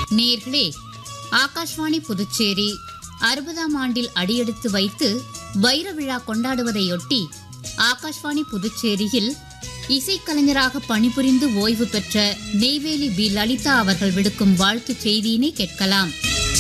நேர்களே ஆகாஷ்வாணி புதுச்சேரி அறுபதாம் ஆண்டில் அடியெடுத்து வைத்து வைர விழா கொண்டாடுவதையொட்டி ஆகாஷ்வாணி புதுச்சேரியில் இசைக்கலைஞராக பணிபுரிந்து ஓய்வு பெற்ற நெய்வேலி பி லலிதா அவர்கள் விடுக்கும் வாழ்த்துச் செய்தியினை கேட்கலாம்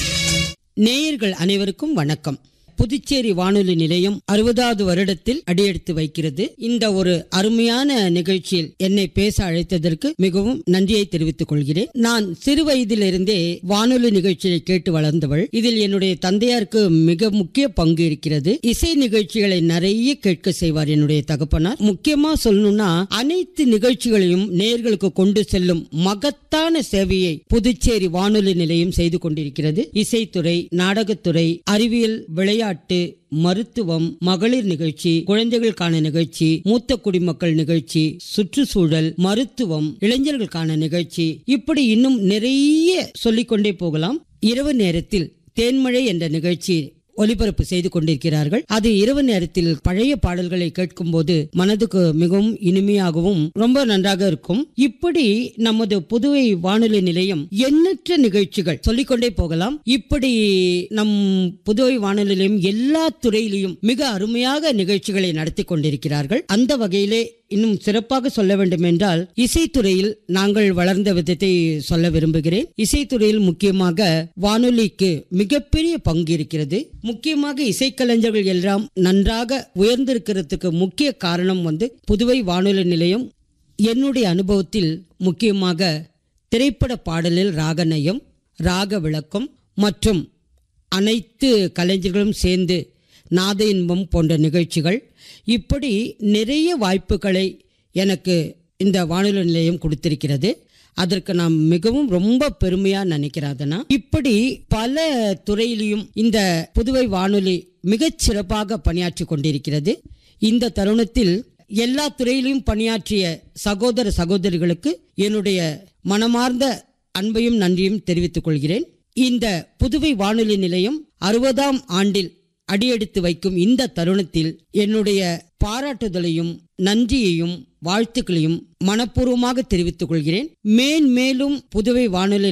நேயர்கள் அனைவருக்கும் வணக்கம் புதுச்சேரி வானொலி நிலையம் அறுபதாவது வருடத்தில் அடியெடுத்து வைக்கிறது இந்த ஒரு அருமையான நிகழ்ச்சியில் என்னை பேச அழைத்ததற்கு மிகவும் நன்றியை தெரிவித்துக் கொள்கிறேன் நான் சிறு வயதிலிருந்தே வானொலி நிகழ்ச்சியை கேட்டு வளர்ந்தவள் இதில் என்னுடைய தந்தையாருக்கு மிக முக்கிய பங்கு இருக்கிறது இசை நிகழ்ச்சிகளை நிறைய கேட்க செய்வார் என்னுடைய தகப்பனார் முக்கியமா சொல்லணும்னா அனைத்து நிகழ்ச்சிகளையும் நேயர்களுக்கு கொண்டு செல்லும் மகத்தான சேவையை புதுச்சேரி வானொலி நிலையம் செய்து கொண்டிருக்கிறது இசைத்துறை நாடகத்துறை அறிவியல் விளையாட்டு மருத்துவம் மகளிர் நிகழ்ச்சி குழந்தைகளுக்கான நிகழ்ச்சி மூத்த குடிமக்கள் நிகழ்ச்சி சுற்றுச்சூழல் மருத்துவம் இளைஞர்களுக்கான நிகழ்ச்சி இப்படி இன்னும் நிறைய சொல்லிக்கொண்டே போகலாம் இரவு நேரத்தில் தேன்மழை என்ற நிகழ்ச்சி ஒலிபரப்பு செய்து கொண்டிருக்கிறார்கள் அது இரவு நேரத்தில் பழைய பாடல்களை கேட்கும்போது மனதுக்கு மிகவும் இனிமையாகவும் ரொம்ப நன்றாக இருக்கும் இப்படி நமது புதுவை வானொலி நிலையம் எண்ணற்ற நிகழ்ச்சிகள் சொல்லிக்கொண்டே போகலாம் இப்படி நம் புதுவை வானொலி நிலையம் எல்லா துறையிலையும் மிக அருமையாக நிகழ்ச்சிகளை நடத்தி கொண்டிருக்கிறார்கள் அந்த வகையிலே இன்னும் சிறப்பாக சொல்ல வேண்டும் என்றால் இசைத்துறையில் நாங்கள் வளர்ந்த விதத்தை சொல்ல விரும்புகிறேன் இசைத்துறையில் முக்கியமாக வானொலிக்கு மிகப்பெரிய பங்கு இருக்கிறது முக்கியமாக இசைக்கலைஞர்கள் எல்லாம் நன்றாக உயர்ந்திருக்கிறதுக்கு முக்கிய காரணம் வந்து புதுவை வானொலி நிலையம் என்னுடைய அனுபவத்தில் முக்கியமாக திரைப்பட பாடலில் ராகநயம் ராக விளக்கம் மற்றும் அனைத்து கலைஞர்களும் சேர்ந்து நாத இன்பம் போன்ற நிகழ்ச்சிகள் இப்படி நிறைய வாய்ப்புகளை எனக்கு இந்த வானொலி நிலையம் கொடுத்திருக்கிறது அதற்கு நான் மிகவும் ரொம்ப பெருமையா நினைக்கிறேன் இப்படி பல துறையிலையும் இந்த புதுவை வானொலி மிகச் சிறப்பாக பணியாற்றி கொண்டிருக்கிறது இந்த தருணத்தில் எல்லா துறையிலும் பணியாற்றிய சகோதர சகோதரிகளுக்கு என்னுடைய மனமார்ந்த அன்பையும் நன்றியும் தெரிவித்துக் கொள்கிறேன் இந்த புதுவை வானொலி நிலையம் அறுபதாம் ஆண்டில் அடியெடுத்து வைக்கும் இந்த தருணத்தில் என்னுடைய பாராட்டுதலையும் நன்றியையும் வாழ்த்துக்களையும் மனப்பூர்வமாக தெரிவித்துக் கொள்கிறேன் மேன்மேலும் புதுவை வானொலி